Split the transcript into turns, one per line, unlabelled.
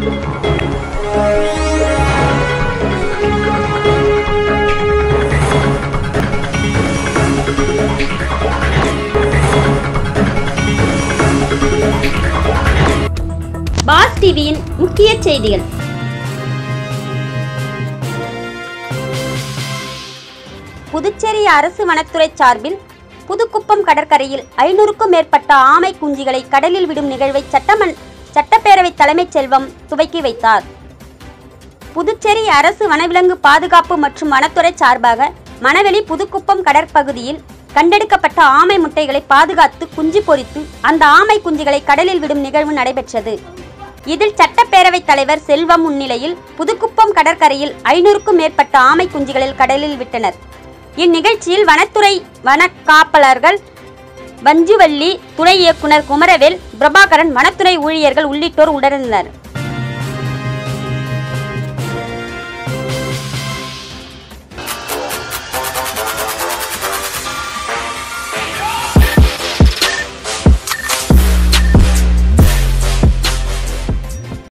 pass டிவியின் முக்கிய செய்திகள் புதுச்சேரி அரசு வனத்துறை சார்பில் புதுக்குப்பம் கடற்கரையில் ஐநூறுக்கும் மேற்பட்ட ஆமை குஞ்சுகளை கடலில் விடும் நிகழ்வை சட்டமன் சட்டப்பேரவை தலைமைச் செல்வம் துவக்கி வைத்தார் புதுச்சேரி அரசு வனவிலங்கு பாதுகாப்பு மற்றும் வனத்துறை சார்பாக மணவெளி புதுக்குப்பம் கடற்பகுதியில் கண்டெடுக்கப்பட்ட ஆமை முட்டைகளை பாதுகாத்து குஞ்சு பொரித்து அந்த ஆமை குஞ்சுகளை கடலில் விடும் நிகழ்வு நடைபெற்றது இதில் சட்டப்பேரவைத் தலைவர் செல்வம் முன்னிலையில் புதுக்குப்பம் கடற்கரையில் ஐநூறுக்கும் மேற்பட்ட ஆமை குஞ்சுகளில் கடலில் விட்டனர் இந்நிகழ்ச்சியில் வனத்துறை வன காப்பலர்கள் பஞ்சுவள்ளி துணை இயக்குனர் குமரவேல் பிரபாகரன் வனத்துறை ஊழியர்கள் உள்ளிட்டோர் உடனிருந்தனர்